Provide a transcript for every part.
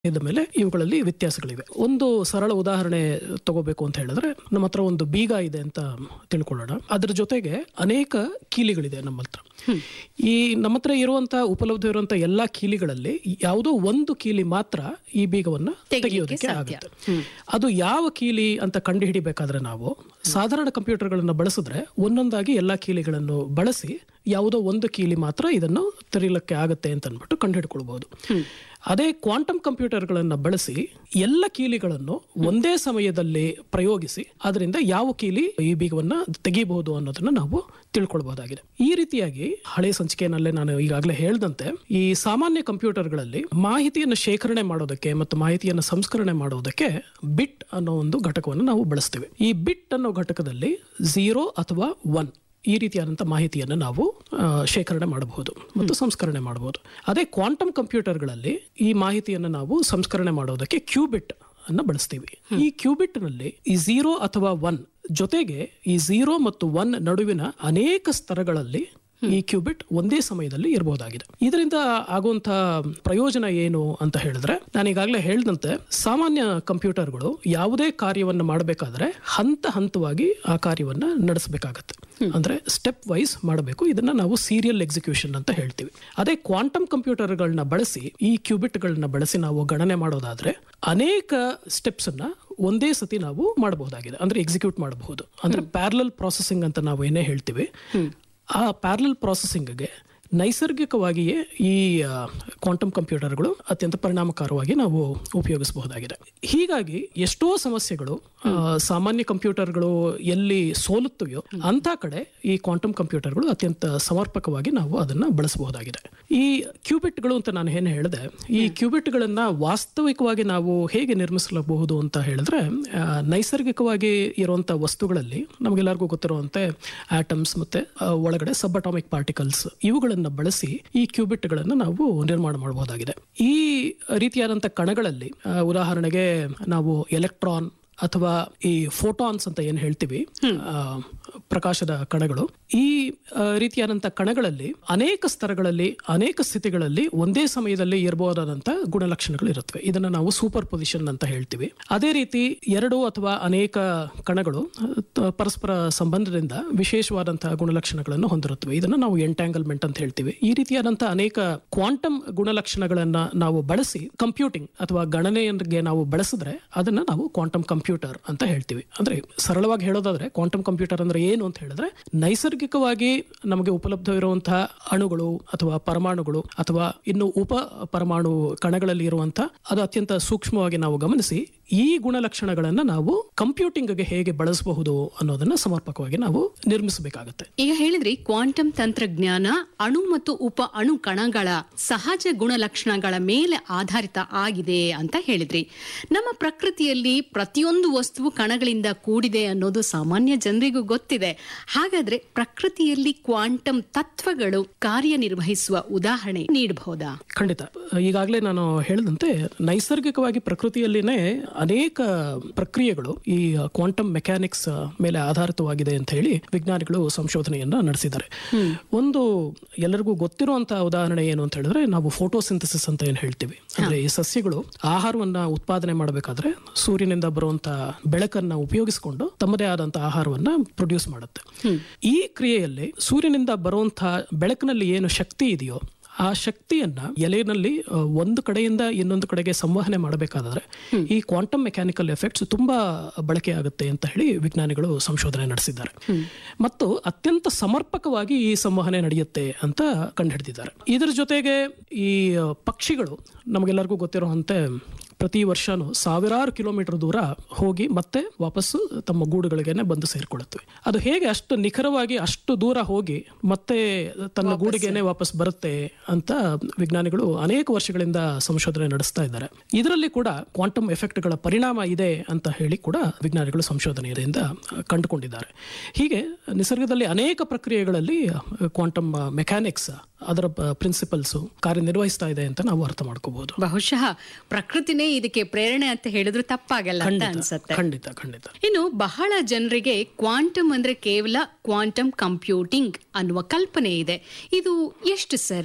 ಇದ್ದ ಮೇಲೆ ಇವುಗಳಲ್ಲಿ ವ್ಯತ್ಯಾಸಗಳಿವೆ ಒಂದು ಸರಳ ಉದಾಹರಣೆ ತಗೋಬೇಕು ಅಂತ ಹೇಳಿದ್ರೆ ನಮ್ಮ ಹತ್ರ ಒಂದು ಬೀಗ ಇದೆ ಅಂತ ತಿಳ್ಕೊಳ್ಳೋಣ ಅದ್ರ ಜೊತೆಗೆ ಅನೇಕ ಕೀಲಿಗಳಿದೆ ನಮ್ಮ ಹತ್ರ ಈ ನಮ್ಮ ಹತ್ರ ಇರುವಂತಹ ಉಪಲಬ್ಧ ಇರುವಂತಹ ಎಲ್ಲಾ ಕೀಲಿಗಳಲ್ಲಿ ಯಾವುದೋ ಒಂದು ಕೀಲಿ ಮಾತ್ರ ಈ ಬೀಗವನ್ನ ತೆಗೆಯೋದಕ್ಕೆ ಆಗುತ್ತೆ ಅದು ಯಾವ ಕೀಲಿ ಅಂತ ಕಂಡು ಹಿಡಿಬೇಕಾದ್ರೆ ನಾವು ಸಾಧಾರಣ ಕಂಪ್ಯೂಟರ್ಗಳನ್ನು ಬಳಸಿದ್ರೆ ಒಂದೊಂದಾಗಿ ಎಲ್ಲಾ ಕೀಲಿಗಳನ್ನು ಬಳಸಿ ಯಾವುದೋ ಒಂದು ಕೀಲಿ ಮಾತ್ರ ಇದನ್ನು ತೆರೀಲಿಕ್ಕೆ ಆಗುತ್ತೆ ಅಂತ ಅಂದ್ಬಿಟ್ಟು ಕಂಡುಹಿಡ್ಕೊಳ್ಬಹುದು ಅದೇ ಕ್ವಾಂಟಮ್ ಕಂಪ್ಯೂಟರ್ಗಳನ್ನು ಬಳಸಿ ಎಲ್ಲ ಕೀಲಿಗಳನ್ನು ಒಂದೇ ಸಮಯದಲ್ಲಿ ಪ್ರಯೋಗಿಸಿ ಅದರಿಂದ ಯಾವ ಕೀಲಿ ಈ ಬೀಗವನ್ನ ತೆಗಿಬಹುದು ಅನ್ನೋದನ್ನ ನಾವು ತಿಳ್ಕೊಳ್ಬಹುದಾಗಿದೆ ಈ ರೀತಿಯಾಗಿ ಹಳೆ ಸಂಚಿಕೆಯಲ್ಲೇ ನಾನು ಈಗಾಗಲೇ ಹೇಳಿದಂತೆ ಈ ಸಾಮಾನ್ಯ ಕಂಪ್ಯೂಟರ್ಗಳಲ್ಲಿ ಮಾಹಿತಿಯನ್ನು ಶೇಖರಣೆ ಮಾಡೋದಕ್ಕೆ ಮತ್ತು ಮಾಹಿತಿಯನ್ನು ಸಂಸ್ಕರಣೆ ಮಾಡೋದಕ್ಕೆ ಬಿಟ್ ಅನ್ನೋ ಒಂದು ಘಟಕವನ್ನು ನಾವು ಬಳಸ್ತೀವಿ ಈ ಬಿಟ್ ಅನ್ನೋ ಘಟಕದಲ್ಲಿ ಝೀರೋ ಅಥವಾ ಒನ್ ಈ ರೀತಿಯಾದಂಥ ಮಾಹಿತಿಯನ್ನು ನಾವು ಆ, ಶೇಖರಣೆ ಮಾಡಬಹುದು ಮತ್ತು ಸಂಸ್ಕರಣೆ ಮಾಡಬಹುದು ಅದೇ ಕ್ವಾಂಟಮ್ ಕಂಪ್ಯೂಟರ್ಗಳಲ್ಲಿ ಈ ಮಾಹಿತಿಯನ್ನು ನಾವು ಸಂಸ್ಕರಣೆ ಮಾಡೋದಕ್ಕೆ ಕ್ಯೂಬಿಟ್ ಅನ್ನ ಬಳಸ್ತೀವಿ ಈ ಕ್ಯೂಬಿಟ್ ನಲ್ಲಿ ಈ ಝೀರೋ ಅಥವಾ ಒನ್ ಜೊತೆಗೆ ಈ ಝೀರೋ ಮತ್ತು ಒನ್ ನಡುವಿನ ಅನೇಕ ಸ್ತರಗಳಲ್ಲಿ ಈ ಕ್ಯೂಬಿಟ್ ಒಂದೇ ಸಮಯದಲ್ಲಿ ಇರಬಹುದಾಗಿದೆ ಇದರಿಂದ ಆಗುವಂತ ಪ್ರಯೋಜನ ಏನು ಅಂತ ಹೇಳಿದ್ರೆ ನಾನು ಈಗಾಗಲೇ ಹೇಳಿದಂತೆ ಸಾಮಾನ್ಯ ಕಂಪ್ಯೂಟರ್ಗಳು ಯಾವುದೇ ಕಾರ್ಯವನ್ನು ಮಾಡಬೇಕಾದ್ರೆ ಹಂತ ಹಂತವಾಗಿ ಆ ಕಾರ್ಯವನ್ನ ನಡೆಸಬೇಕಾಗತ್ತೆ ಅಂದ್ರೆ ಸ್ಟೆಪ್ ವೈಸ್ ಮಾಡಬೇಕು ಇದನ್ನ ನಾವು ಸೀರಿಯಲ್ ಎಕ್ಸಿಕ್ಯೂಷನ್ ಅಂತ ಹೇಳ್ತೀವಿ ಅದೇ ಕ್ವಾಂಟಮ್ ಕಂಪ್ಯೂಟರ್ಗಳನ್ನ ಬಳಸಿ ಈ ಕ್ಯೂಬಿಟ್ಗಳನ್ನ ಬಳಸಿ ನಾವು ಗಣನೆ ಮಾಡೋದಾದ್ರೆ ಅನೇಕ ಸ್ಟೆಪ್ಸ್ ಅನ್ನ ಒಂದೇ ಸತಿ ನಾವು ಮಾಡಬಹುದಾಗಿದೆ ಅಂದ್ರೆ ಎಕ್ಸಿಕ್ಯೂಟ್ ಮಾಡಬಹುದು ಅಂದ್ರೆ ಪ್ಯಾರಲಲ್ ಪ್ರಾಸೆಸಿಂಗ್ ಅಂತ ನಾವು ಏನೇ ಹೇಳ್ತೀವಿ ಆ ಪ್ಯಾರಲಲ್ ಪ್ರಾಸೆಸಿಂಗ್ಗೆ ನೈಸರ್ಗಿಕವಾಗಿಯೇ ಈ ಕ್ವಾಂಟಮ್ ಕಂಪ್ಯೂಟರ್ಗಳು ಅತ್ಯಂತ ಪರಿಣಾಮಕಾರವಾಗಿ ನಾವು ಉಪಯೋಗಿಸಬಹುದಾಗಿದೆ ಹೀಗಾಗಿ ಎಷ್ಟೋ ಸಮಸ್ಯೆಗಳು ಆ, ಸಾಮಾನ್ಯ ಕಂಪ್ಯೂಟರ್ಗಳು ಎಲ್ಲಿ ಸೋಲುತ್ತವೆಯೋ ಅಂತ ಕಡೆ ಈ ಕ್ವಾಂಟಮ್ ಕಂಪ್ಯೂಟರ್ಗಳು ಅತ್ಯಂತ ಸಮರ್ಪಕವಾಗಿ ನಾವು ಅದನ್ನ ಬಳಸಬಹುದಾಗಿದೆ ಈ ಕ್ಯೂಬಿಟ್ಗಳು ಅಂತ ನಾನು ಏನು ಹೇಳಿದೆ ಈ ಕ್ಯೂಬಿಟ್ಗಳನ್ನ ವಾಸ್ತವಿಕವಾಗಿ ನಾವು ಹೇಗೆ ನಿರ್ಮಿಸಲಬಹುದು ಅಂತ ಹೇಳಿದ್ರೆ ಆ, ನೈಸರ್ಗಿಕವಾಗಿ ಇರುವಂತಹ ವಸ್ತುಗಳಲ್ಲಿ ನಮಗೆಲ್ಲರಿಗೂ ಗೊತ್ತಿರುವಂತೆ ಆಟಮ್ಸ್ ಮತ್ತೆ ಆ, ಒಳಗಡೆ ಸಬ್ ಅಟಾಮಿಕ್ ಪಾರ್ಟಿಕಲ್ಸ್ ಇವುಗಳನ್ನ ಬಳಸಿ ಈ ಕ್ಯೂಬಿಟ್ಗಳನ್ನು ನಾವು ನಿರ್ಮಾಣ ಮಾಡಬಹುದಾಗಿದೆ ಈ ರೀತಿಯಾದಂಥ ಕಣಗಳಲ್ಲಿ ಆ, ಉದಾಹರಣೆಗೆ ನಾವು ಎಲೆಕ್ಟ್ರಾನ್ ಅಥವಾ ಈ ಫೋಟಾನ್ಸ್ ಅಂತ ಏನು ಹೇಳ್ತೀವಿ ಆ, ಪ್ರಕಾಶದ ಕಣಗಳು ಈ ಆ, ರೀತಿಯಾದಂಥ ಕಣಗಳಲ್ಲಿ ಅನೇಕ ಸ್ತರಗಳಲ್ಲಿ ಅನೇಕ ಸ್ಥಿತಿಗಳಲ್ಲಿ ಒಂದೇ ಸಮಯದಲ್ಲಿ ಇರಬಹುದಾದಂಥ ಗುಣಲಕ್ಷಣಗಳು ಇರುತ್ತವೆ ಇದನ್ನ ನಾವು ಸೂಪರ್ ಪೊಸಿಷನ್ ಅಂತ ಹೇಳ್ತೀವಿ ಅದೇ ರೀತಿ ಎರಡು ಅಥವಾ ಅನೇಕ ಕಣಗಳು ಆ, ತ- ಪರಸ್ಪರ ಸಂಬಂಧದಿಂದ ವಿಶೇಷವಾದಂತಹ ಗುಣಲಕ್ಷಣಗಳನ್ನು ಹೊಂದಿರುತ್ತವೆ ಇದನ್ನು ನಾವು ಎಂಟ್ಯಾಂಗಲ್ಮೆಂಟ್ ಅಂತ ಹೇಳ್ತೀವಿ ಈ ರೀತಿಯಾದಂತಹ ಅನೇಕ ಕ್ವಾಂಟಮ್ ಗುಣಲಕ್ಷಣಗಳನ್ನ ನಾವು ಬಳಸಿ ಕಂಪ್ಯೂಟಿಂಗ್ ಅಥವಾ ಗಣನೆಗೆ ನಾವು ಬಳಸಿದ್ರೆ ಅದನ್ನ ನಾವು ಕ್ವಾಂಟಮ್ ಕಂಪ್ಯೂಟರ್ ಅಂತ ಹೇಳ್ತೀವಿ ಅಂದ್ರೆ ಸರಳವಾಗಿ ಹೇಳೋದಾದ್ರೆ ಕ್ವಾಂಟಮ್ ಕಂಪ್ಯೂಟರ್ ಅಂದ್ರೆ ಏನು ಅಂತ ಹೇಳಿದ್ರೆ ನೈಸರ್ಗಿಕವಾಗಿ ನಮಗೆ ಉಪಲಬ್ಧವಿರುವಂತಹ ಅಣುಗಳು ಅಥವಾ ಪರಮಾಣುಗಳು ಅಥವಾ ಇನ್ನು ಉಪ ಪರಮಾಣು ಕಣಗಳಲ್ಲಿ ಇರುವಂತಹ ಅದು ಅತ್ಯಂತ ಸೂಕ್ಷ್ಮವಾಗಿ ನಾವು ಗಮನಿಸಿ ಈ ಗುಣಲಕ್ಷಣಗಳನ್ನ ನಾವು ಕಂಪ್ಯೂಟಿಂಗ್ಗೆ ಹೇಗೆ ಬಳಸಬಹುದು ಅನ್ನೋದನ್ನ ಸಮರ್ಪಕವಾಗಿ ನಾವು ನಿರ್ಮಿಸಬೇಕಾಗತ್ತೆ ಈಗ ಹೇಳಿದ್ರಿ ಕ್ವಾಂಟಮ್ ತಂತ್ರಜ್ಞಾನ ಅಣು ಮತ್ತು ಉಪ ಅಣು ಕಣಗಳ ಸಹಜ ಗುಣಲಕ್ಷಣಗಳ ಮೇಲೆ ಆಧಾರಿತ ಆಗಿದೆ ಅಂತ ಹೇಳಿದ್ರಿ ನಮ್ಮ ಪ್ರಕೃತಿಯಲ್ಲಿ ಪ್ರತಿಯೊಂದು ವಸ್ತುವು ಕಣಗಳಿಂದ ಕೂಡಿದೆ ಅನ್ನೋದು ಸಾಮಾನ್ಯ ಜನರಿಗೂ ಗೊತ್ತಿದೆ ಹಾಗಾದ್ರೆ ಪ್ರಕೃತಿಯಲ್ಲಿ ಕ್ವಾಂಟಮ್ ತತ್ವಗಳು ಕಾರ್ಯನಿರ್ವಹಿಸುವ ಉದಾಹರಣೆ ನೀಡಬಹುದಾ ಖಂಡಿತ ಈಗಾಗಲೇ ನಾನು ಹೇಳಿದಂತೆ ನೈಸರ್ಗಿಕವಾಗಿ ಪ್ರಕೃತಿಯಲ್ಲಿನೇ ಅನೇಕ ಪ್ರಕ್ರಿಯೆಗಳು ಈ ಕ್ವಾಂಟಮ್ ಮೆಕ್ಯಾನಿಕ್ಸ್ ಮೇಲೆ ಆಧಾರಿತವಾಗಿದೆ ಅಂತ ಹೇಳಿ ವಿಜ್ಞಾನಿಗಳು ಸಂಶೋಧನೆಯನ್ನ ನಡೆಸಿದ್ದಾರೆ ಒಂದು ಎಲ್ಲರಿಗೂ ಗೊತ್ತಿರುವಂತಹ ಉದಾಹರಣೆ ಏನು ಅಂತ ಹೇಳಿದ್ರೆ ನಾವು ಫೋಟೋಸಿಂಥಸಿಸ್ ಅಂತ ಏನು ಹೇಳ್ತೀವಿ ಅಂದ್ರೆ ಈ ಸಸ್ಯಗಳು ಆಹಾರವನ್ನ ಉತ್ಪಾದನೆ ಮಾಡಬೇಕಾದ್ರೆ ಸೂರ್ಯನಿಂದ ಬರುವಂತಹ ಬೆಳಕನ್ನ ಉಪಯೋಗಿಸಿಕೊಂಡು ತಮ್ಮದೇ ಆದಂತಹ ಆಹಾರವನ್ನ ಪ್ರೊಡ್ಯೂಸ್ ಮಾಡುತ್ತೆ ಈ ಕ್ರಿಯೆಯಲ್ಲಿ ಸೂರ್ಯನಿಂದ ಬರುವಂತಹ ಬೆಳಕಿನಲ್ಲಿ ಏನು ಶಕ್ತಿ ಇದೆಯೋ ಆ ಶಕ್ತಿಯನ್ನ ಎಲೆನಲ್ಲಿ ಆ, ಒಂದು ಕಡೆಯಿಂದ ಇನ್ನೊಂದು ಕಡೆಗೆ ಸಂವಹನೆ ಮಾಡಬೇಕಾದ್ರೆ ಈ ಕ್ವಾಂಟಮ್ ಮೆಕ್ಯಾನಿಕಲ್ ಎಫೆಕ್ಟ್ಸ್ ತುಂಬಾ ಬಳಕೆ ಆಗುತ್ತೆ ಅಂತ ಹೇಳಿ ವಿಜ್ಞಾನಿಗಳು ಸಂಶೋಧನೆ ನಡೆಸಿದ್ದಾರೆ ಮತ್ತು ಅತ್ಯಂತ ಸಮರ್ಪಕವಾಗಿ ಈ ಸಂವಹನೆ ನಡೆಯುತ್ತೆ ಅಂತ ಕಂಡುಹಿಡಿದಿದ್ದಾರೆ ಇದರ ಜೊತೆಗೆ ಈ ಆ, ಪಕ್ಷಿಗಳು ನಮಗೆಲ್ಲರಿಗೂ ಗೊತ್ತಿರುವಂತೆ ಪ್ರತಿ ವರ್ಷನೂ ಸಾವಿರಾರು ಕಿಲೋಮೀಟರ್ ದೂರ ಹೋಗಿ ಮತ್ತೆ ವಾಪಸ್ಸು ತಮ್ಮ ಗೂಡುಗಳಿಗೆನೆ ಬಂದು ಸೇರ್ಕೊಳ್ಳುತ್ತವೆ ಅದು ಹೇಗೆ ಅಷ್ಟು ನಿಖರವಾಗಿ ಅಷ್ಟು ದೂರ ಹೋಗಿ ಮತ್ತೆ ತನ್ನ ಗೂಡಿಗೆನೆ ವಾಪಸ್ ಬರುತ್ತೆ ಅಂತ ವಿಜ್ಞಾನಿಗಳು ಅನೇಕ ವರ್ಷಗಳಿಂದ ಸಂಶೋಧನೆ ನಡೆಸ್ತಾ ಇದ್ದಾರೆ ಇದರಲ್ಲಿ ಕೂಡ ಕ್ವಾಂಟಮ್ ಎಫೆಕ್ಟ್ಗಳ ಪರಿಣಾಮ ಇದೆ ಅಂತ ಹೇಳಿ ಕೂಡ ವಿಜ್ಞಾನಿಗಳು ಸಂಶೋಧನೆಯಿಂದ ಕಂಡುಕೊಂಡಿದ್ದಾರೆ ಹೀಗೆ ನಿಸರ್ಗದಲ್ಲಿ ಅನೇಕ ಪ್ರಕ್ರಿಯೆಗಳಲ್ಲಿ ಕ್ವಾಂಟಮ್ ಮೆಕ್ಯಾನಿಕ್ಸ್ ಅದರ ಪ್ರಿನ್ಸಿಪಲ್ಸ್ ಕಾರ್ಯನಿರ್ವಹಿಸ್ತಾ ಇದೆ ಅಂತ ನಾವು ಅರ್ಥ ಮಾಡ್ಕೋಬಹುದು ಬಹುಶಃ ಪ್ರಕೃತಿನೇ ಇದಕ್ಕೆ ಪ್ರೇರಣೆ ಅಂತ ಹೇಳಿದ್ರು ತಪ್ಪಾಗಲ್ಲ ಅಂತ ಅನ್ಸತ್ತೆ ಖಂಡಿತ ಖಂಡಿತ ಇನ್ನು ಬಹಳ ಜನರಿಗೆ ಕ್ವಾಂಟಮ್ ಅಂದ್ರೆ ಕೇವಲ ಕ್ವಾಂಟಮ್ ಕಂಪ್ಯೂಟಿಂಗ್ ಅನ್ನುವ ಕಲ್ಪನೆ ಇದೆ ಇದು ಎಷ್ಟು ಸರಿ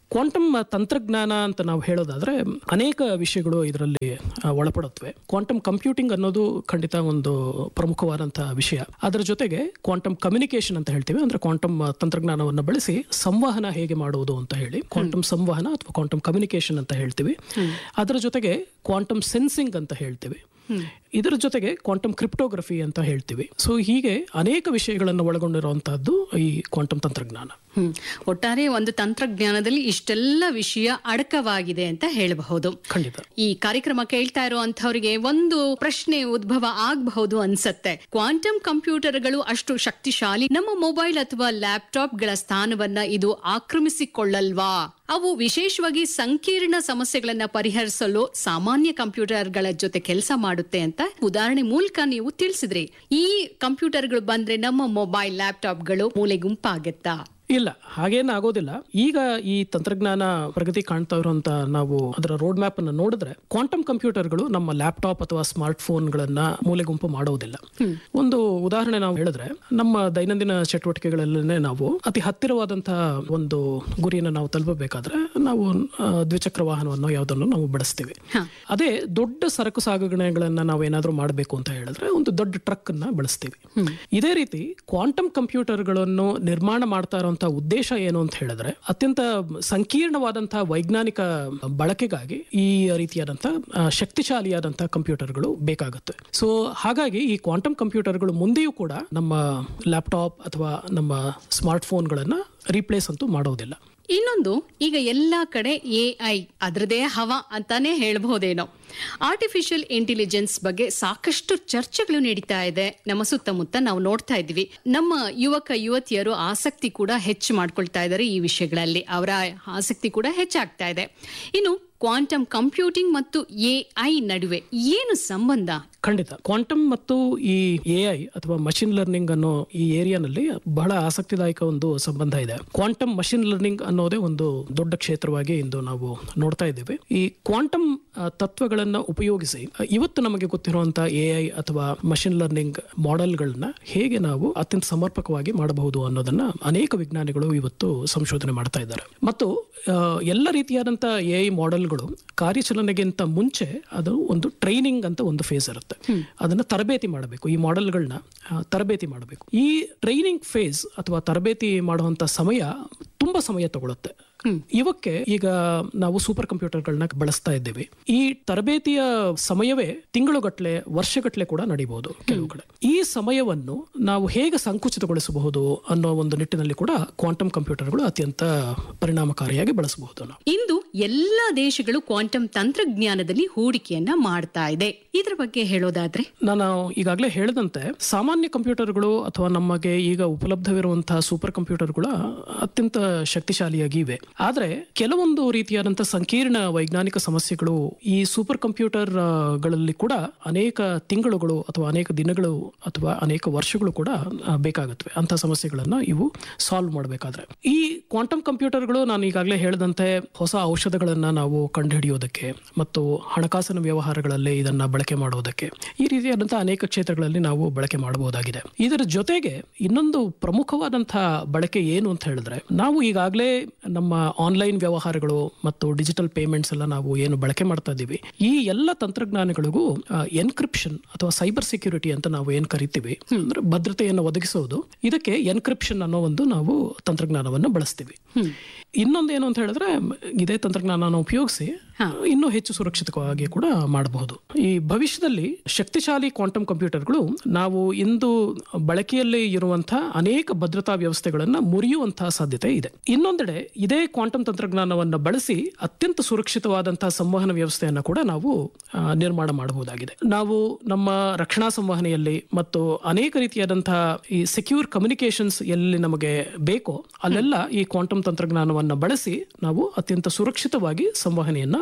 ಕ್ವಾಂಟಮ್ ತಂತ್ರಜ್ಞಾನ ಅಂತ ನಾವು ಹೇಳೋದಾದ್ರೆ ಅನೇಕ ವಿಷಯಗಳು ಇದರಲ್ಲಿ ಆ, ಒಳಪಡುತ್ತವೆ ಕ್ವಾಂಟಮ್ ಕಂಪ್ಯೂಟಿಂಗ್ ಅನ್ನೋದು ಖಂಡಿತ ಒಂದು ಪ್ರಮುಖವಾದಂತಹ ವಿಷಯ ಅದರ ಜೊತೆಗೆ ಕ್ವಾಂಟಮ್ ಕಮ್ಯುನಿಕೇಶನ್ ಅಂತ ಹೇಳ್ತೀವಿ ಅಂದ್ರೆ ಕ್ವಾಂಟಮ್ ತಂತ್ರಜ್ಞಾನವನ್ನು ಬಳಸಿ ಸಂವಹನ ಹೇಗೆ ಮಾಡುವುದು ಅಂತ ಹೇಳಿ ಕ್ವಾಂಟಮ್ ಸಂವಹನ ಅಥವಾ ಕ್ವಾಂಟಮ್ ಕಮ್ಯುನಿಕೇಶನ್ ಅಂತ ಹೇಳ್ತೀವಿ ಅದರ ಜೊತೆಗೆ ಕ್ವಾಂಟಮ್ ಸೆನ್ಸಿಂಗ್ ಅಂತ ಹೇಳ್ತೀವಿ ಇದರ ಜೊತೆಗೆ ಕ್ವಾಂಟಮ್ ಕ್ರಿಪ್ಟೋಗ್ರಫಿ ಅಂತ ಹೇಳ್ತೀವಿ ಸೊ ಹೀಗೆ ಅನೇಕ ವಿಷಯಗಳನ್ನು ಒಳಗೊಂಡಿರುವಂತಹದ್ದು ಈ ಕ್ವಾಂಟಮ್ ತಂತ್ರಜ್ಞಾನ ಹ್ಮ್ ಒಟ್ಟಾರೆ ಒಂದು ತಂತ್ರಜ್ಞಾನದಲ್ಲಿ ಇಷ್ಟೆಲ್ಲ ವಿಷಯ ಅಡಕವಾಗಿದೆ ಅಂತ ಹೇಳಬಹುದು ಖಂಡಿತ ಈ ಕಾರ್ಯಕ್ರಮ ಕೇಳ್ತಾ ಇರುವಂತವರಿಗೆ ಒಂದು ಪ್ರಶ್ನೆ ಉದ್ಭವ ಆಗಬಹುದು ಅನ್ಸತ್ತೆ ಕ್ವಾಂಟಮ್ ಕಂಪ್ಯೂಟರ್ಗಳು ಅಷ್ಟು ಶಕ್ತಿಶಾಲಿ ನಮ್ಮ ಮೊಬೈಲ್ ಅಥವಾ ಲ್ಯಾಪ್ಟಾಪ್ಗಳ ಸ್ಥಾನವನ್ನ ಇದು ಆಕ್ರಮಿಸಿಕೊಳ್ಳಲ್ವಾ ಅವು ವಿಶೇಷವಾಗಿ ಸಂಕೀರ್ಣ ಸಮಸ್ಯೆಗಳನ್ನ ಪರಿಹರಿಸಲು ಸಾಮಾನ್ಯ ಕಂಪ್ಯೂಟರ್ಗಳ ಜೊತೆ ಕೆಲಸ ಮಾಡುತ್ತೆ ಅಂತ ಉದಾಹರಣೆ ಮೂಲಕ ನೀವು ತಿಳಿಸಿದ್ರಿ ಈ ಕಂಪ್ಯೂಟರ್ಗಳು ಬಂದ್ರೆ ನಮ್ಮ ಮೊಬೈಲ್ ಲ್ಯಾಪ್ಟಾಪ್ಗಳು ಮೂಲೆ ಗುಂಪಾಗತ್ತಾ ಇಲ್ಲ ಹಾಗೇನು ಆಗೋದಿಲ್ಲ ಈಗ ಈ ತಂತ್ರಜ್ಞಾನ ಪ್ರಗತಿ ಕಾಣ್ತಾ ಇರುವಂತ ನಾವು ಅದರ ರೋಡ್ ಮ್ಯಾಪ್ ಅನ್ನು ನೋಡಿದ್ರೆ ಕ್ವಾಂಟಮ್ ಕಂಪ್ಯೂಟರ್ಗಳು ನಮ್ಮ ಲ್ಯಾಪ್ಟಾಪ್ ಅಥವಾ ಸ್ಮಾರ್ಟ್ ಫೋನ್ಗಳನ್ನ ಮೂಲೆಗುಂಪು ಮಾಡೋದಿಲ್ಲ ಒಂದು ಉದಾಹರಣೆ ನಾವು ಹೇಳಿದ್ರೆ ನಮ್ಮ ದೈನಂದಿನ ಚಟುವಟಿಕೆಗಳಲ್ಲೇ ನಾವು ಅತಿ ಹತ್ತಿರವಾದಂತಹ ಒಂದು ಗುರಿಯನ್ನು ನಾವು ತಲುಪಬೇಕಾದ್ರೆ ನಾವು ಆ, ದ್ವಿಚಕ್ರ ವಾಹನವನ್ನು ಯಾವುದನ್ನು ನಾವು ಬಳಸ್ತೀವಿ ಅದೇ ದೊಡ್ಡ ಸರಕು ಸಾಗಣೆಗಳನ್ನ ನಾವು ಏನಾದ್ರೂ ಮಾಡಬೇಕು ಅಂತ ಹೇಳಿದ್ರೆ ಒಂದು ದೊಡ್ಡ ಟ್ರಕ್ ಅನ್ನ ಬಳಸ್ತೀವಿ ಇದೇ ರೀತಿ ಕ್ವಾಂಟಮ್ ಕಂಪ್ಯೂಟರ್ಗಳನ್ನು ನಿರ್ಮಾಣ ಮಾಡ್ತಾ ಇರುವಂತಹ ಉದ್ದೇಶ ಏನು ಅಂತ ಹೇಳಿದ್ರೆ ಅತ್ಯಂತ ಸಂಕೀರ್ಣವಾದಂತಹ ವೈಜ್ಞಾನಿಕ ಬಳಕೆಗಾಗಿ ಈ ರೀತಿಯಾದಂತಹ ಆ, ಶಕ್ತಿಶಾಲಿಯಾದಂತಹ ಕಂಪ್ಯೂಟರ್ಗಳು ಬೇಕಾಗುತ್ತೆ ಸೊ ಹಾಗಾಗಿ ಈ ಕ್ವಾಂಟಮ್ ಕಂಪ್ಯೂಟರ್ಗಳು ಮುಂದೆಯೂ ಕೂಡ ನಮ್ಮ ಲ್ಯಾಪ್ಟಾಪ್ ಅಥವಾ ನಮ್ಮ ಸ್ಮಾರ್ಟ್ ಫೋನ್ಗಳನ್ನ ರೀಪ್ಲೇಸ್ ಅಂತೂ ಮಾಡೋದಿಲ್ಲ ಇನ್ನೊಂದು ಈಗ ಎಲ್ಲಾ ಕಡೆ ಎ ಐ ಅದರದೇ ಹವ ಅಂತಾನೆ ಹೇಳ್ಬಹುದೇನೋ ಆರ್ಟಿಫಿಷಿಯಲ್ ಇಂಟೆಲಿಜೆನ್ಸ್ ಬಗ್ಗೆ ಸಾಕಷ್ಟು ಚರ್ಚೆಗಳು ನಡೀತಾ ಇದೆ ನಮ್ಮ ಸುತ್ತಮುತ್ತ ನಾವು ನೋಡ್ತಾ ಇದ್ವಿ ನಮ್ಮ ಯುವಕ ಯುವತಿಯರು ಆಸಕ್ತಿ ಕೂಡ ಹೆಚ್ಚು ಮಾಡ್ಕೊಳ್ತಾ ಇದ್ದಾರೆ ಈ ವಿಷಯಗಳಲ್ಲಿ ಅವರ ಆಸಕ್ತಿ ಕೂಡ ಹೆಚ್ಚಾಗ್ತಾ ಇದೆ ಇನ್ನು ಕ್ವಾಂಟಮ್ ಕಂಪ್ಯೂಟಿಂಗ್ ಮತ್ತು ಎ ಐ ನಡುವೆ ಏನು ಸಂಬಂಧ ಖಂಡಿತ ಕ್ವಾಂಟಮ್ ಮತ್ತು ಈ ಎ ಐ ಅಥವಾ ಮಷಿನ್ ಲರ್ನಿಂಗ್ ಅನ್ನೋ ಈ ಏರಿಯಾನಲ್ಲಿ ಬಹಳ ಆಸಕ್ತಿದಾಯಕ ಒಂದು ಸಂಬಂಧ ಇದೆ ಕ್ವಾಂಟಮ್ ಮಷಿನ್ ಲರ್ನಿಂಗ್ ಅನ್ನೋದೇ ಒಂದು ದೊಡ್ಡ ಕ್ಷೇತ್ರವಾಗಿ ಇಂದು ನಾವು ನೋಡ್ತಾ ಇದ್ದೇವೆ ಈ ಕ್ವಾಂಟಮ್ ಆ, ತತ್ವಗಳನ್ನ ಉಪಯೋಗಿಸಿ ಆ, ಇವತ್ತು ನಮಗೆ ಗೊತ್ತಿರುವಂತಹ ಎ ಐ ಅಥವಾ ಮಷಿನ್ ಲರ್ನಿಂಗ್ ಮಾಡೆಲ್ಗಳನ್ನ ಹೇಗೆ ನಾವು ಅತ್ಯಂತ ಸಮರ್ಪಕವಾಗಿ ಮಾಡಬಹುದು ಅನ್ನೋದನ್ನ ಅನೇಕ ವಿಜ್ಞಾನಿಗಳು ಇವತ್ತು ಸಂಶೋಧನೆ ಮಾಡ್ತಾ ಇದ್ದಾರೆ ಮತ್ತು ಆ, ಎಲ್ಲ ರೀತಿಯಾದಂತಹ ಎ ಐ ಮಾಡೆಲ್ಗಳು ಕಾರ್ಯಾಚರಣೆಗಿಂತ ಮುಂಚೆ ಅದು ಒಂದು ಟ್ರೈನಿಂಗ್ ಅಂತ ಒಂದು ಫೇಸ್ ಇರುತ್ತೆ ಅದನ್ನ ತರಬೇತಿ ಮಾಡಬೇಕು ಈ ಮಾಡೆಲ್ಗಳನ್ನ ತರಬೇತಿ ಮಾಡಬೇಕು ಈ ಟ್ರೈನಿಂಗ್ ಫೇಸ್ ಅಥವಾ ತರಬೇತಿ ಮಾಡುವಂತ ಸಮಯ ತುಂಬಾ ಸಮಯ ತಗೊಳುತ್ತೆ ಇವಕ್ಕೆ ಈಗ ನಾವು ಸೂಪರ್ ಕಂಪ್ಯೂಟರ್ಗಳನ್ನ ಬಳಸ್ತಾ ಇದ್ದೇವೆ ಈ ತರಬೇತಿಯ ಸಮಯವೇ ತಿಂಗಳುಗಟ್ಲೆ ವರ್ಷಗಟ್ಲೆ ಕೂಡ ನಡೀಬಹುದು ಕೆಲವು ಕಡೆ ಈ ಸಮಯವನ್ನು ನಾವು ಹೇಗೆ ಸಂಕುಚಿತಗೊಳಿಸಬಹುದು ಅನ್ನೋ ಒಂದು ನಿಟ್ಟಿನಲ್ಲಿ ಕೂಡ ಕ್ವಾಂಟಮ್ ಕಂಪ್ಯೂಟರ್ಗಳು ಅತ್ಯಂತ ಪರಿಣಾಮಕಾರಿಯಾಗಿ ಬಳಸಬಹುದು ನಾವು ಇಂದು ಎಲ್ಲಾ ದೇಶಗಳು ಕ್ವಾಂಟಮ್ ತಂತ್ರಜ್ಞಾನದಲ್ಲಿ ಹೂಡಿಕೆಯನ್ನ ಮಾಡ್ತಾ ಇದೆ ಇದರ ಬಗ್ಗೆ ಹೇಳೋದಾದ್ರೆ ನಾನು ಈಗಾಗಲೇ ಹೇಳಿದಂತೆ ಸಾಮಾನ್ಯ ಕಂಪ್ಯೂಟರ್ಗಳು ಅಥವಾ ನಮಗೆ ಈಗ ಉಪಲಬ್ಧವಿರುವಂತಹ ಸೂಪರ್ ಕಂಪ್ಯೂಟರ್ಗಳು ಅತ್ಯಂತ ಶಕ್ತಿಶಾಲಿಯಾಗಿ ಇವೆ ಆದರೆ ಕೆಲವೊಂದು ರೀತಿಯಾದಂತಹ ಸಂಕೀರ್ಣ ವೈಜ್ಞಾನಿಕ ಸಮಸ್ಯೆಗಳು ಈ ಸೂಪರ್ ಕಂಪ್ಯೂಟರ್ ಆ, ಗಳಲ್ಲಿ ಕೂಡ ಅನೇಕ ತಿಂಗಳುಗಳು ಅಥವಾ ಅನೇಕ ದಿನಗಳು ಅಥವಾ ಅನೇಕ ವರ್ಷಗಳು ಕೂಡ ಆ, ಬೇಕಾಗುತ್ತವೆ ಅಂತ ಸಮಸ್ಯೆಗಳನ್ನ ಇವು ಸಾಲ್ವ್ ಮಾಡಬೇಕಾದ್ರೆ ಈ ಕ್ವಾಂಟಮ್ ಕಂಪ್ಯೂಟರ್ಗಳು ನಾನು ಈಗಾಗಲೇ ಹೇಳಿದಂತೆ ಹೊಸ ಔಷಧಗಳನ್ನ ನಾವು ಕಂಡುಹಿಡಿಯೋದಕ್ಕೆ ಮತ್ತು ಹಣಕಾಸಿನ ವ್ಯವಹಾರಗಳಲ್ಲಿ ಇದನ್ನ ಬಳಕೆ ಮಾಡೋದಕ್ಕೆ ಈ ರೀತಿಯಾದಂತಹ ಅನೇಕ ಕ್ಷೇತ್ರಗಳಲ್ಲಿ ನಾವು ಬಳಕೆ ಮಾಡಬಹುದಾಗಿದೆ ಇದರ ಜೊತೆಗೆ ಇನ್ನೊಂದು ಪ್ರಮುಖವಾದಂತಹ ಬಳಕೆ ಏನು ಅಂತ ಹೇಳಿದ್ರೆ ನಾವು ಈಗಾಗಲೇ ನಮ್ಮ ಆನ್ಲೈನ್ ವ್ಯವಹಾರಗಳು ಮತ್ತು ಡಿಜಿಟಲ್ ಪೇಮೆಂಟ್ಸ್ ಎಲ್ಲ ನಾವು ಏನು ಬಳಕೆ ಮಾಡ್ತಾ ಇದ್ದೀವಿ ಈ ಎಲ್ಲ ತಂತ್ರಜ್ಞಾನಗಳಿಗೂ ಎನ್ಕ್ರಿಪ್ಷನ್ ಅಥವಾ ಸೈಬರ್ ಸೆಕ್ಯೂರಿಟಿ ಅಂತ ನಾವು ಏನ್ ಕರಿತೀವಿ ಅಂದ್ರೆ ಭದ್ರತೆಯನ್ನು ಒದಗಿಸೋದು ಇದಕ್ಕೆ ಎನ್ಕ್ರಿಪ್ಷನ್ ಅನ್ನೋ ಒಂದು ನಾವು ತಂತ್ರಜ್ಞಾನವನ್ನು ಬಳಸ್ತೀವಿ ಇನ್ನೊಂದು ಏನು ಅಂತ ಹೇಳಿದ್ರೆ ಇದೇ ತಂತ್ರಜ್ಞಾನ ಉಪಯೋಗಿಸಿ ಇನ್ನೂ ಹೆಚ್ಚು ಸುರಕ್ಷಿತವಾಗಿ ಕೂಡ ಮಾಡಬಹುದು ಈ ಭವಿಷ್ಯದಲ್ಲಿ ಶಕ್ತಿಶಾಲಿ ಕ್ವಾಂಟಮ್ ಕಂಪ್ಯೂಟರ್ಗಳು ನಾವು ಇಂದು ಬಳಕೆಯಲ್ಲಿ ಇರುವಂತಹ ಅನೇಕ ಭದ್ರತಾ ವ್ಯವಸ್ಥೆಗಳನ್ನ ಮುರಿಯುವಂತಹ ಸಾಧ್ಯತೆ ಇದೆ ಇನ್ನೊಂದೆಡೆ ಇದೇ ಕ್ವಾಂಟಮ್ ತಂತ್ರಜ್ಞಾನವನ್ನು ಬಳಸಿ ಅತ್ಯಂತ ಸುರಕ್ಷಿತವಾದಂತಹ ಸಂವಹನ ವ್ಯವಸ್ಥೆಯನ್ನು ಕೂಡ ನಾವು ಆ, ನಿರ್ಮಾಣ ಮಾಡಬಹುದಾಗಿದೆ ನಾವು ನಮ್ಮ ರಕ್ಷಣಾ ಸಂವಹನೆಯಲ್ಲಿ ಮತ್ತು ಅನೇಕ ರೀತಿಯಾದಂತಹ ಈ ಸೆಕ್ಯೂರ್ ಕಮ್ಯುನಿಕೇಶನ್ಸ್ ಎಲ್ಲಿ ನಮಗೆ ಬೇಕೋ ಅಲ್ಲೆಲ್ಲ ಈ ಕ್ವಾಂಟಮ್ ತಂತ್ರಜ್ಞಾನವನ್ನು ಬಳಸಿ ನಾವು ಅತ್ಯಂತ ಸುರಕ್ಷಿತವಾಗಿ ಸಂವಹನೆಯನ್ನ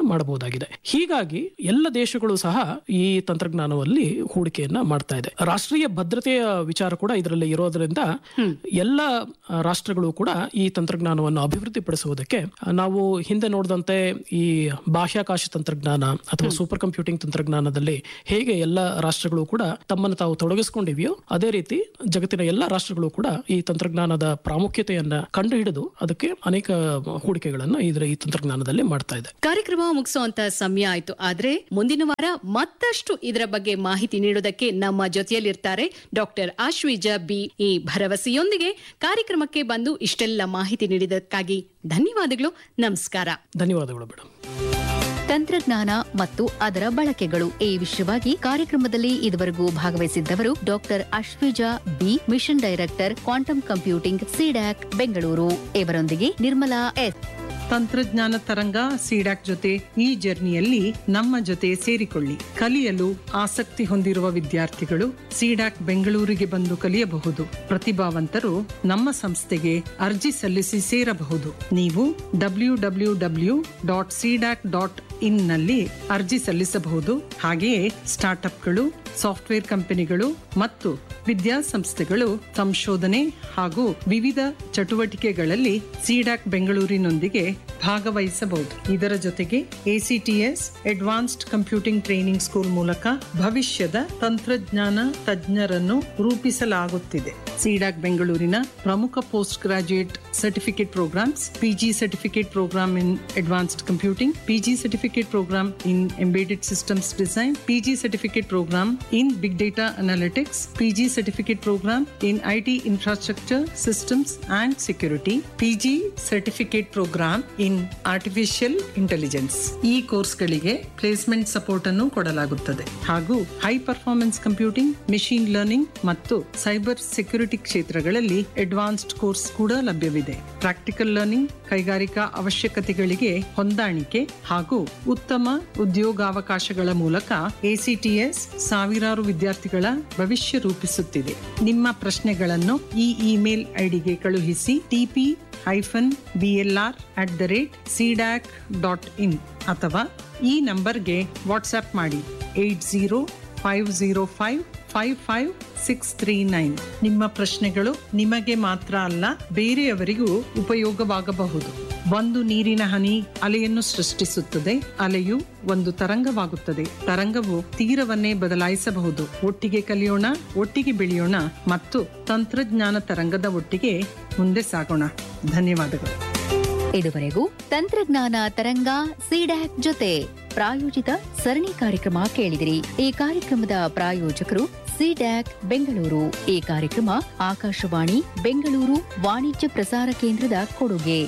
ಮಾಡಬಹುದಾಗಿದೆ ಹೀಗಾಗಿ ಎಲ್ಲ ದೇಶಗಳು ಸಹ ಈ ತಂತ್ರಜ್ಞಾನದಲ್ಲಿ ಹೂಡಿಕೆಯನ್ನ ಮಾಡ್ತಾ ಇದೆ ರಾಷ್ಟ್ರೀಯ ಭದ್ರತೆಯ ವಿಚಾರ ಕೂಡ ಇದರಲ್ಲಿ ಇರೋದ್ರಿಂದ ಎಲ್ಲ ಆ, ರಾಷ್ಟ್ರಗಳು ಕೂಡ ಈ ತಂತ್ರಜ್ಞಾನವನ್ನು ಅಭಿವೃದ್ಧಿಪಡಿಸುವುದಕ್ಕೆ ಆ, ನಾವು ಹಿಂದೆ ನೋಡಿದಂತೆ ಈ ಬಾಹ್ಯಾಕಾಶ ತಂತ್ರಜ್ಞಾನ ಅಥವಾ ಸೂಪರ್ ಕಂಪ್ಯೂಟಿಂಗ್ ತಂತ್ರಜ್ಞಾನದಲ್ಲಿ ಹೇಗೆ ಎಲ್ಲ ರಾಷ್ಟ್ರಗಳು ಕೂಡ ತಮ್ಮನ್ನು ತಾವು ತೊಡಗಿಸಿಕೊಂಡಿವೆಯೋ ಅದೇ ರೀತಿ ಜಗತ್ತಿನ ಎಲ್ಲ ರಾಷ್ಟ್ರಗಳು ಕೂಡ ಈ ತಂತ್ರಜ್ಞಾನದ ಪ್ರಾಮುಖ್ಯತೆಯನ್ನ ಕಂಡು ಹಿಡಿದು ಅದಕ್ಕೆ ಅನೇಕ ಹೂಡಿಕೆಗಳನ್ನ ಇದರ ಈ ತಂತ್ರಜ್ಞಾನದಲ್ಲಿ ಮಾಡ್ತಾ ಇದೆ ಕಾರ್ಯಕ್ರಮ ಮುಗಿಸುವಂತ ಸಮಯ ಆಯ್ತು ಆದ್ರೆ ಮುಂದಿನ ವಾರ ಮತ್ತಷ್ಟು ಇದರ ಬಗ್ಗೆ ಮಾಹಿತಿ ನೀಡುವುದಕ್ಕೆ ನಮ್ಮ ಜೊತೆಯಲ್ಲಿರ್ತಾರೆ ಡಾಕ್ಟರ್ ಆಶ್ವಿಜ ಬಿ ಈ ಭರವಸೆಯೊಂದಿಗೆ ಕಾರ್ಯಕ್ರಮಕ್ಕೆ ಬಂದು ಇಷ್ಟೆಲ್ಲ ಮಾಹಿತಿ ನೀಡಿದ್ದಕ್ಕಾಗಿ ಧನ್ಯವಾದಗಳು ನಮಸ್ಕಾರ ಧನ್ಯವಾದಗಳು ಮೇಡಮ್ ತಂತ್ರಜ್ಞಾನ ಮತ್ತು ಅದರ ಬಳಕೆಗಳು ಈ ವಿಷಯವಾಗಿ ಕಾರ್ಯಕ್ರಮದಲ್ಲಿ ಇದುವರೆಗೂ ಭಾಗವಹಿಸಿದ್ದವರು doctor Ashwija B mission director quantum computing CDAC Bengaluru ಇವರೊಂದಿಗೆ ನಿರ್ಮಲಾ ಎಸ್ ತಂತ್ರಜ್ಞಾನ ತರಂಗ ಸಿಡಾಕ್ ಜೊತೆ ಈ ಜರ್ನಿಯಲ್ಲಿ ನಮ್ಮ ಜೊತೆ ಸೇರಿಕೊಳ್ಳಿ ಕಲಿಯಲು ಆಸಕ್ತಿ ಹೊಂದಿರುವ ವಿದ್ಯಾರ್ಥಿಗಳು ಸಿಡಾಕ್ ಬೆಂಗಳೂರಿಗೆ ಬಂದು ಕಲಿಯಬಹುದು ಪ್ರತಿಭಾವಂತರು ನಮ್ಮ ಸಂಸ್ಥೆಗೆ ಅರ್ಜಿ ಸಲ್ಲಿಸಿ ಸೇರಬಹುದು ನೀವು W W W dot CDAC dot in ನಲ್ಲಿ ಅರ್ಜಿ ಸಲ್ಲಿಸಬಹುದು ಹಾಗೆಯೇ ಸ್ಟಾರ್ಟ್ಅಪ್ಗಳು ಸಾಫ್ಟ್ವೇರ್ ಕಂಪನಿಗಳು ಮತ್ತು ವಿದ್ಯಾಸಂಸ್ಥೆಗಳು ಸಂಶೋಧನೆ ಹಾಗೂ ವಿವಿಧ ಚಟುವಟಿಕೆಗಳಲ್ಲಿ ಸಿಡಾಕ್ ಬೆಂಗಳೂರಿನೊಂದಿಗೆ ಭಾಗವಹಿಸಬಹುದು ಇದರ ಜೊತೆಗೆ ACTS advanced computing training school ಮೂಲಕ ಭವಿಷ್ಯದ ತಂತ್ರಜ್ಞಾನ ತಜ್ಞರನ್ನು ರೂಪಿಸಲಾಗುತ್ತಿದೆ ಸಿಡಾಕ್ ಬೆಂಗಳೂರಿನ ಪ್ರಮುಖ post graduate certificate programmes PG certificate programme in advanced computing PG certificate programme in embedded systems design PG certificate programme in big data analytics PG certificate programme in IT infrastructure systems and security PG certificate programme in artificial intelligence ಈ ಕೋರ್ಸ್ಗಳಿಗೆ placement support ಅನ್ನು ಕೊಡಲಾಗುತ್ತದೆ ಹಾಗೂ high performance computing machine learning ಮತ್ತು cyber security ಕ್ಷೇತ್ರಗಳಲ್ಲಿ advanced course ಕೂಡ ಲಭ್ಯವಿದೆ practical learning ಕೈಗಾರಿಕಾ ಅವಶ್ಯಕತೆಗಳಿಗೆ ಹೊಂದಾಣಿಕೆ ಹಾಗೂ ಉತ್ತಮ ಉದ್ಯೋಗಾವಕಾಶಗಳ ಮೂಲಕ ಎಸಿಟಿಎಸ್ ಸಾವಿರಾರು ವಿದ್ಯಾರ್ಥಿಗಳ ಭವಿಷ್ಯ ರೂಪಿಸುತ್ತಿದೆ ನಿಮ್ಮ ಪ್ರಶ್ನೆಗಳನ್ನು ಈ ಇಮೇಲ್ ಐಡಿಗೆ ಕಳುಹಿಸಿ TP hyphen BLR at the rate CDAC dot in ಅಥವಾ ಈ ನಂಬರ್ಗೆ ವಾಟ್ಸ್ಆಪ್ ಮಾಡಿ eight zero five zero five five five six three nine ನಿಮ್ಮ ಪ್ರಶ್ನೆಗಳು ನಿಮಗೆ ಮಾತ್ರ ಅಲ್ಲ ಬೇರೆಯವರಿಗೂ ಉಪಯೋಗವಾಗಬಹುದು ಒಂದು ನೀರಿನ ಹನಿ ಅಲೆಯನ್ನು ಸೃಷ್ಟಿಸುತ್ತದೆ ಅಲೆಯು ಒಂದು ತರಂಗವಾಗುತ್ತದೆ ತರಂಗವು ತೀರವನ್ನೇ ಬದಲಾಯಿಸಬಹುದು ಒಟ್ಟಿಗೆ ಕಲಿಯೋಣ ಒಟ್ಟಿಗೆ ಬೆಳೆಯೋಣ ಮತ್ತು ತಂತ್ರಜ್ಞಾನ ತರಂಗದ ಒಟ್ಟಿಗೆ ಮುಂದೆ ಸಾಗೋಣ ಧನ್ಯವಾದಗಳು ಇದುವರೆಗೂ ತಂತ್ರಜ್ಞಾನ ತರಂಗ ಸಿಡ್ಯಾಕ್ ಜೊತೆ ಪ್ರಾಯೋಜಿತ ಸರಣಿ ಕಾರ್ಯಕ್ರಮ ಕೇಳಿದಿರಿ ಈ ಕಾರ್ಯಕ್ರಮದ ಪ್ರಾಯೋಜಕರು ಸಿಡ್ಯಾಕ್ ಬೆಂಗಳೂರು ಈ ಕಾರ್ಯಕ್ರಮ ಆಕಾಶವಾಣಿ ಬೆಂಗಳೂರು ವಾಣಿಜ್ಯ ಪ್ರಸಾರ ಕೇಂದ್ರದ ಕೊಡುಗೆ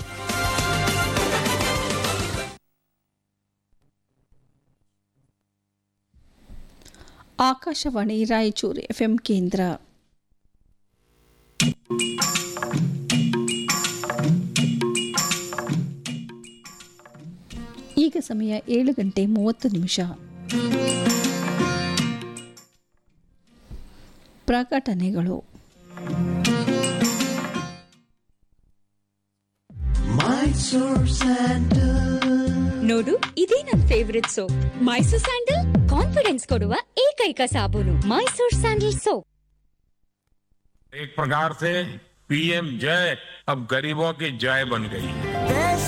ಆಕಾಶವಾಣಿ ರಾಯಚೂರು ಎಫ್ಎಂ ಕೇಂದ್ರ ಈಗ ಸಮಯ ಏಳು ಗಂಟೆ ಮೂವತ್ತು ನಿಮಿಷ ಪ್ರಕಟಣೆಗಳು ನೋಡು ಇದೇ ನನ್ favourite soap Mysore sandal confidence ಕೊಡುವ ಏಕೈಕ ಸಾಬೂನು ಮೈಸೂರ್ ಸ್ಯಾಂಡಲ್ ಸೋಪ್ एक प्रकार से पीएम जय अब गरीबों की जय बन गई है